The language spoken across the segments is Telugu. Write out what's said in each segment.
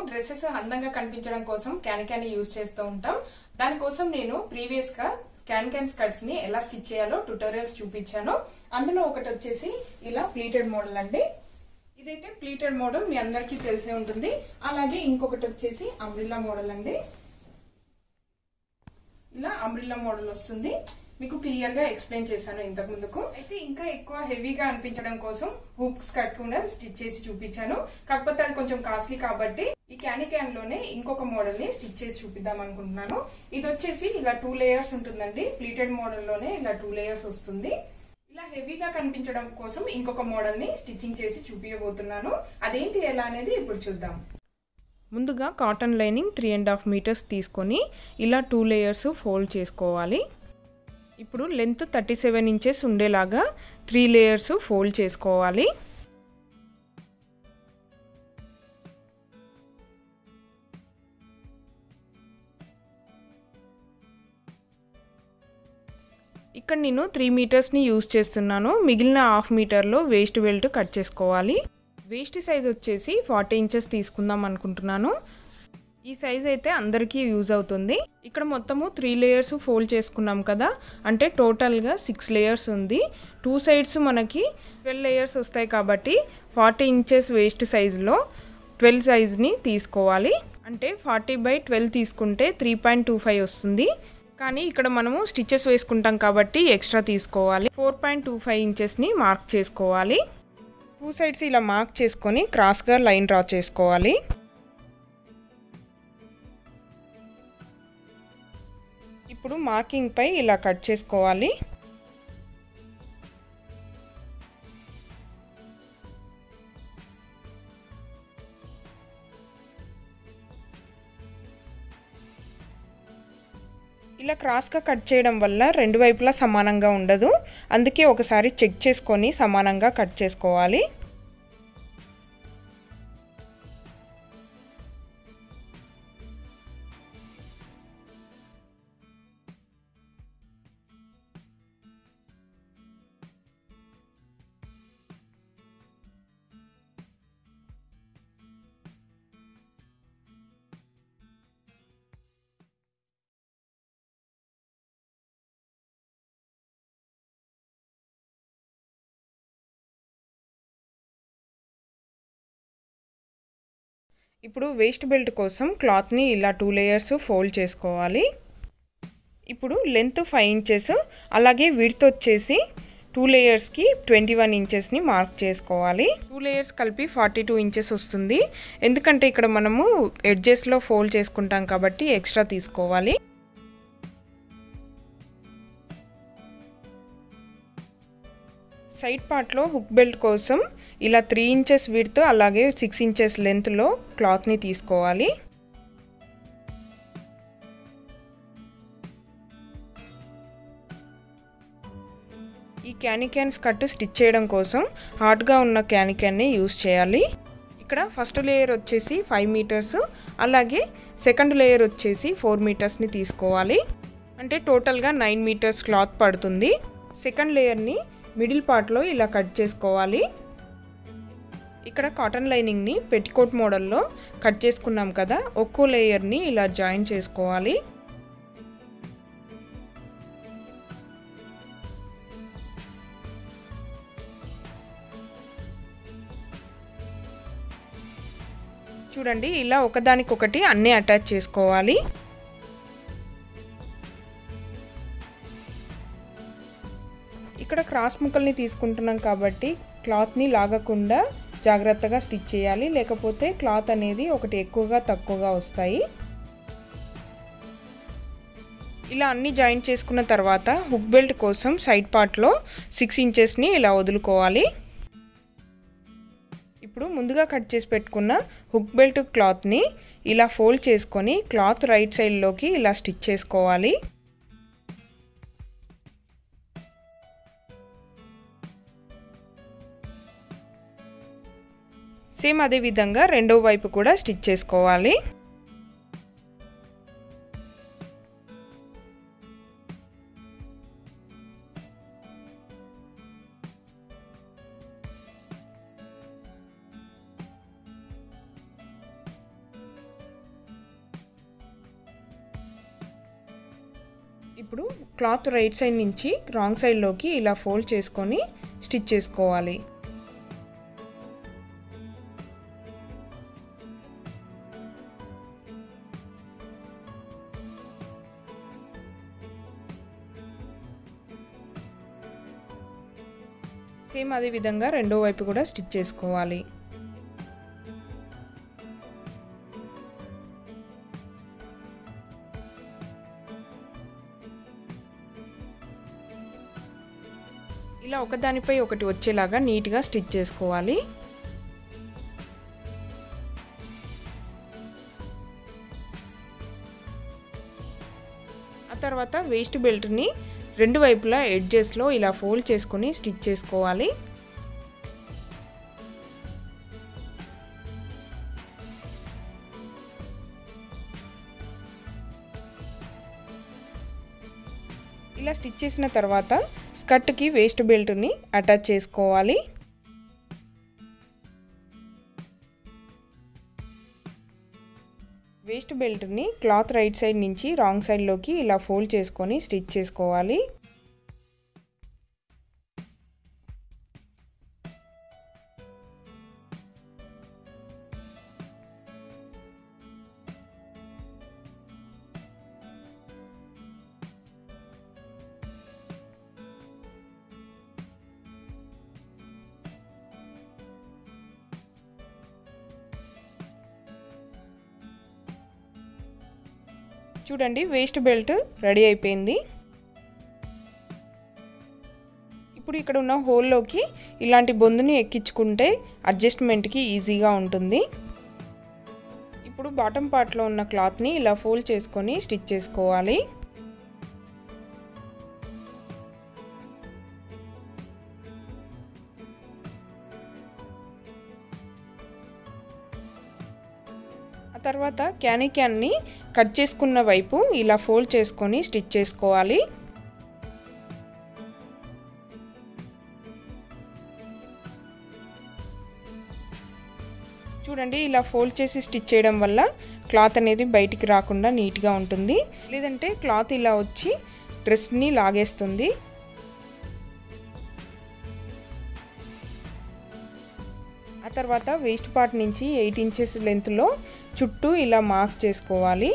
డ్రెస్సెస్ అందంగా కనిపించడం కోసం క్యాన్ క్యాన్ యూజ్ చేస్తూ ఉంటాం దానికోసం నేను ప్రీవియస్ గా క్యాన్ క్యాన్ స్కర్ట్స్ ని ఎలా స్టిచ్ చేయాలో ట్యూటోరియల్స్ చూపించాను అందులో ఒకటి వచ్చేసి ఇలా ప్లీటెడ్ మోడల్ అండి ఇదైతే ప్లీటెడ్ మోడల్ మీ అందరికీ తెలిసే ఉంటుంది అలాగే ఇంకొకటి వచ్చేసి అంబ్రిల్లా మోడల్ అండి ఇలా అంబ్రిల్లా మోడల్ వస్తుంది మీకు క్లియర్ గా ఎక్స్ప్లెయిన్ చేశాను ఇంతకు ముందుకు అయితే ఇంకా ఎక్కువ హెవీగా అనిపించడం కోసం హుక్స్ కట్టకుండా స్టిచ్ చేసి చూపించాను కాకపోతే అది కొంచెం కాస్ట్లీ కాబట్టి ఈ క్యానీ క్యాన్ లోనే ఇంకొక మోడల్ ని స్టిచ్ చేసి చూపిద్దాం అనుకుంటున్నాను ఇది వచ్చేసి ఇలా టూ లేయర్స్ ఉంటుందండి ప్లీటెడ్ మోడల్ లోనే ఇలా టూ లేయర్స్ వస్తుంది ఇలా హెవీగా కనిపించడం కోసం ఇంకొక మోడల్ ని స్టిచ్చింగ్ చేసి చూపించబోతున్నాను అదేంటి ఎలా అనేది ఇప్పుడు చూద్దాం ముందుగా cotton lining three and half metres తీసుకొని ఇలా టూ లేయర్స్ ఫోల్డ్ చేసుకోవాలి ఇప్పుడు లెంత్ థర్టీ సెవెన్ ఇంచెస్ ఉండేలాగా త్రీ లేయర్స్ ఫోల్డ్ చేసుకోవాలి ఇక్కడ నేను త్రీ మీటర్స్ని యూజ్ చేస్తున్నాను మిగిలిన హాఫ్ మీటర్లో వేస్ట్ బెల్ట్ కట్ చేసుకోవాలి వేస్ట్ సైజ్ వచ్చేసి ఫార్టీ ఇంచెస్ తీసుకుందాం అనుకుంటున్నాను ఈ సైజ్ అయితే అందరికీ యూజ్ అవుతుంది ఇక్కడ మొత్తము త్రీ లేయర్స్ ఫోల్డ్ చేసుకున్నాం కదా అంటే టోటల్గా సిక్స్ లేయర్స్ ఉంది టూ సైడ్స్ మనకి ట్వెల్వ్ లేయర్స్ వస్తాయి కాబట్టి ఫార్టీ ఇంచెస్ వేస్ట్ సైజులో ట్వెల్వ్ సైజ్ని తీసుకోవాలి అంటే ఫార్టీ బై ట్వెల్వ్ తీసుకుంటే త్రీ పాయింట్ టూ ఫైవ్ వస్తుంది కానీ ఇక్కడ మనము స్టిచెస్ వేసుకుంటాం కాబట్టి ఎక్స్ట్రా తీసుకోవాలి ఫోర్ పాయింట్ టూ ఫైవ్ ఇంచెస్ని మార్క్ చేసుకోవాలి టూ సైడ్స్ ఇలా మార్క్ చేసుకొని క్రాస్గా లైన్ డ్రా చేసుకోవాలి ఇప్పుడు మార్కింగ్ పై ఇలా కట్ చేసుకోవాలి ఇలా క్రాస్గా కట్ చేయడం వల్ల రెండు వైపులా సమానంగా ఉండదు అందుకే ఒకసారి చెక్ చేసుకొని సమానంగా కట్ చేసుకోవాలి ఇప్పుడు వేస్ట్ బెల్ట్ కోసం క్లాత్ని ఇలా టూ లేయర్స్ ఫోల్డ్ చేసుకోవాలి ఇప్పుడు లెంత్ ఫైవ్ ఇంచెస్ అలాగే విడ్త్ వచ్చేసి టూ లేయర్స్కి ట్వంటీ వన్ ఇంచెస్ని మార్క్ చేసుకోవాలి టూ లేయర్స్ కలిపి ఫార్టీ టూ ఇంచెస్ వస్తుంది ఎందుకంటే ఇక్కడ మనము ఎడ్జెస్లో ఫోల్డ్ చేసుకుంటాం కాబట్టి ఎక్స్ట్రా తీసుకోవాలి సైడ్ పార్ట్లో హుక్ బెల్ట్ కోసం ఇలా త్రీ ఇంచెస్ విడ్త్ అలాగే సిక్స్ ఇంచెస్ లెంత్లో క్లాత్ని తీసుకోవాలి ఈ క్యానిక్యాన్ స్కర్ట్ స్టిచ్ చేయడం కోసం హార్డ్గా ఉన్న క్యానిక్యాన్ని యూస్ చేయాలి ఇక్కడ ఫస్ట్ లేయర్ వచ్చేసి ఫైవ్ మీటర్స్ అలాగే సెకండ్ లేయర్ వచ్చేసి ఫోర్ మీటర్స్ని తీసుకోవాలి అంటే టోటల్గా నైన్ మీటర్స్ క్లాత్ పడుతుంది సెకండ్ లేయర్ని మిడిల్ పార్ట్లో ఇలా కట్ చేసుకోవాలి ఇక్కడ కాటన్ లైనింగ్ని పెట్టికోట్ మోడల్లో కట్ చేసుకున్నాం కదా ఒక్కో లేయర్ని ఇలా జాయిన్ చేసుకోవాలి చూడండి ఇలా ఒకదానికొకటి అన్నీ అటాచ్ చేసుకోవాలి ఇక్కడ క్రాస్ ముక్కల్ని తీసుకుంటున్నాం కాబట్టి క్లాత్ని లాగకుండా జాగ్రత్తగా స్టిచ్ చేయాలి లేకపోతే క్లాత్ అనేది ఒకటి ఎక్కువగా తక్కువగా వస్తాయి ఇలా అన్ని జాయిన్ చేసుకున్న తర్వాత హుక్ బెల్ట్ కోసం సైడ్ పార్ట్లో సిక్స్ ఇంచెస్ని ఇలా వదులుకోవాలి ఇప్పుడు ముందుగా కట్ చేసి పెట్టుకున్న హుక్ బెల్ట్ క్లాత్ని ఇలా ఫోల్డ్ చేసుకొని క్లాత్ రైట్ సైడ్లోకి ఇలా స్టిచ్ చేసుకోవాలి సేమ్ అదే విధంగా రెండో వైపు కూడా స్టిచ్ చేసుకోవాలి ఇప్పుడు క్లాత్ రైట్ సైడ్ నుంచి రాంగ్ సైడ్లోకి ఇలా ఫోల్డ్ చేసుకొని స్టిచ్ చేసుకోవాలి సేమ్ అదే విధంగా రెండో వైపు కూడా స్టిచ్ చేసుకోవాలి ఇలా ఒకదానిపై ఒకటి వచ్చేలాగా నీట్గా స్టిచ్ చేసుకోవాలి ఆ తర్వాత వేస్ట్ బెల్ట్ని రెండు వైపులా ఎడ్జెస్లో ఇలా ఫోల్డ్ చేసుకొని స్టిచ్ చేసుకోవాలి ఇలా స్టిచ్ చేసిన తర్వాత స్కర్ట్కి వేస్ట్ బెల్ట్ని అటాచ్ చేసుకోవాలి వేస్ట్ బెల్ట్ని క్లాత్ రైట్ సైడ్ నుంచి రాంగ్ సైడ్లోకి ఇలా ఫోల్డ్ చేసుకొని స్టిచ్ చేసుకోవాలి చూడండి వేస్ట్ బెల్ట్ రెడీ అయిపోయింది ఇప్పుడు ఇక్కడ ఉన్న హోల్లోకి ఇలాంటి బొందుని ఎక్కించుకుంటే అడ్జస్ట్మెంట్కి ఈజీగా ఉంటుంది ఇప్పుడు బాటమ్ పార్ట్లో ఉన్న క్లాత్ని ఇలా ఫోల్డ్ చేసుకొని స్టిచ్ చేసుకోవాలి ఆ తర్వాత క్యానీ క్యాన్ని కట్ చేసుకున్న వైపు ఇలా ఫోల్డ్ చేసుకొని స్టిచ్ చేసుకోవాలి చూడండి ఇలా ఫోల్డ్ చేసి స్టిచ్ చేయడం వల్ల క్లాత్ అనేది బయటికి రాకుండా నీట్గా ఉంటుంది లేదంటే క్లాత్ ఇలా వచ్చి డ్రెస్ని లాగేస్తుంది ఆ తర్వాత వేస్ట్ పార్ట్ నుంచి ఎయిట్ ఇంచెస్ లెంత్లో చుట్టూ ఇలా మార్క్ చేసుకోవాలి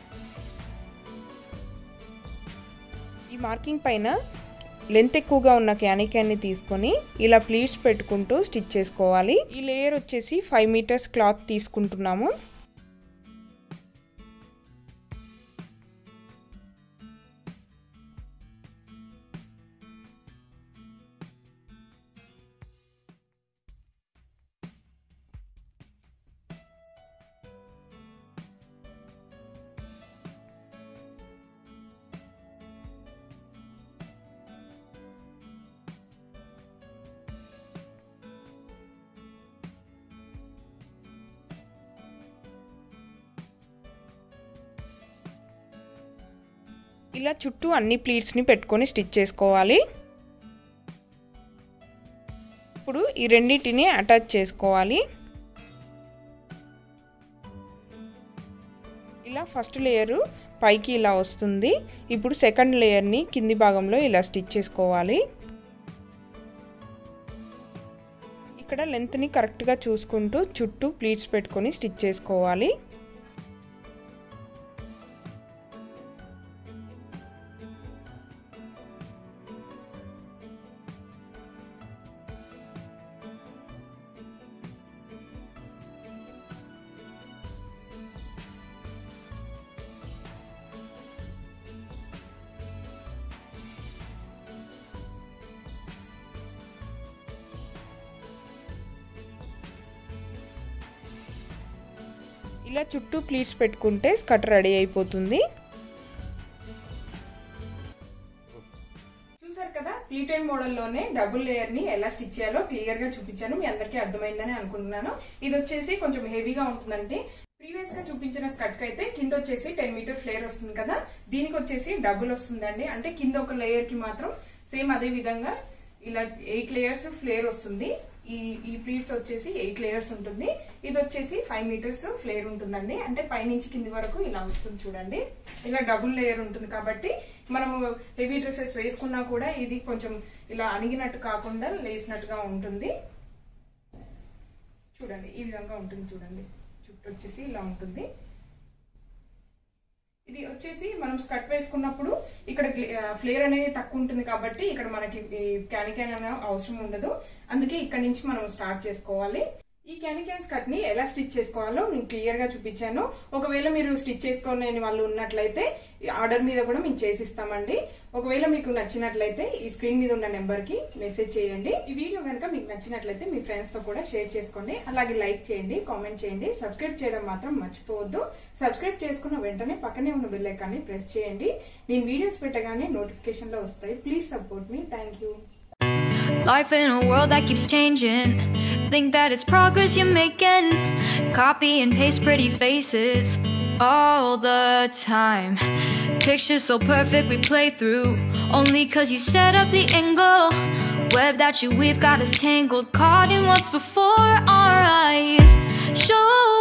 ఈ మార్కింగ్ పైన లెంత్ ఎక్కువగా ఉన్న క్యానీ క్యాన్ని తీసుకొని ఇలా ప్లీట్స్ పెట్టుకుంటూ స్టిచ్ చేసుకోవాలి ఈ లేయర్ వచ్చేసి ఫైవ్ మీటర్స్ క్లాత్ తీసుకుంటున్నాము ఇలా చుట్టూ అన్ని ప్లీట్స్ని పెట్టుకొని స్టిచ్ చేసుకోవాలి ఇప్పుడు ఈ రెండింటిని అటాచ్ చేసుకోవాలి ఇలా ఫస్ట్ లేయరు పైకి ఇలా వస్తుంది ఇప్పుడు సెకండ్ లేయర్ని కింది భాగంలో ఇలా స్టిచ్ చేసుకోవాలి ఇక్కడ లెంత్ని కరెక్ట్గా చూసుకుంటూ చుట్టూ ప్లీట్స్ పెట్టుకొని స్టిచ్ చేసుకోవాలి ఇలా చుట్టూ ప్లీట్స్ పెట్టుకుంటే స్కర్ట్ రెడీ అయిపోతుంది చూసారు కదా ప్లీటెడ్ మోడల్లోనే డబుల్ లేయర్ ని ఎలా స్టిచ్ చేయాలో క్లియర్ గా చూపించాను మీ అందరికీ అర్థమైందని అనుకుంటున్నాను ఇది వచ్చేసి కొంచెం హెవీగా ఉంటుందంటే ప్రీవియస్ గా చూపించిన స్కర్ట్ కి అయితే కింద వచ్చేసి టెన్ మీటర్ ఫ్లేర్ వస్తుంది కదా దీనికి వచ్చేసి డబుల్ వస్తుందండి అంటే కింద ఒక లేయర్ కి మాత్రం సేమ్ అదే విధంగా ఇలా ఎయిట్ లేయర్స్ ఫ్లేర్ వస్తుంది ఈ ఈ ప్లీట్స్ వచ్చేసి ఎయిట్ లేయర్స్ ఉంటుంది ఇది వచ్చేసి ఫైవ్ మీటర్స్ ఫ్లేర్ ఉంటుందండి అంటే పైనుంచి కింది వరకు ఇలా వస్తుంది చూడండి ఇలా డబుల్ లేయర్ ఉంటుంది కాబట్టి మనము హెవీ డ్రెస్సెస్ వేసుకున్నా కూడా ఇది కొంచెం ఇలా అణిగినట్టు కాకుండా లేసినట్టుగా ఉంటుంది చూడండి ఈ విధంగా ఉంటుంది చూడండి చుట్టూ వచ్చేసి ఇలా ఉంటుంది ఇది వచ్చేసి మనం స్కర్ట్ వేసుకున్నప్పుడు ఇక్కడ ఫ్లేర్ అనేది తక్కువ ఉంటుంది కాబట్టి ఇక్కడ మనకి క్యాన్ క్యాన్ అనే అవసరం ఉండదు అందుకే ఇక్కడ నుంచి మనం స్టార్ట్ చేసుకోవాలి ఈ క్యానిక్యాన్ స్కర్ట్ ని ఎలా స్టిచ్ చేసుకోవాలో నేను క్లియర్ గా చూపించాను ఒకవేళ మీరు స్టిచ్ చేసుకోలేని వాళ్ళు ఉన్నట్లయితే ఆర్డర్ మీద కూడా మేము చేసిస్తామండి ఒకవేళ మీకు నచ్చినట్లయితే ఈ స్క్రీన్ మీద ఉన్న నెంబర్ కి మెసేజ్ చేయండి ఈ వీడియో కనుక మీకు నచ్చినట్లయితే మీ ఫ్రెండ్స్ తో కూడా షేర్ చేసుకోండి అలాగే లైక్ చేయండి కామెంట్ చేయండి సబ్స్క్రైబ్ చేయడం మాత్రం మర్చిపోవద్దు సబ్స్క్రైబ్ చేసుకున్న వెంటనే పక్కనే ఉన్న బెల్ ఐకాన్ని ప్రెస్ చేయండి నేను వీడియోస్ పెట్టగానే నోటిఫికేషన్ లో వస్తాయి ప్లీజ్ సపోర్ట్ మీ thank you Life in a world that keeps changing. Think that it's progress you're making. Copy and paste pretty faces all the time. Pictures so perfect we play through. Only cause you set up the angle. Web that you weave got us tangled. Caught in what's before our eyes. Show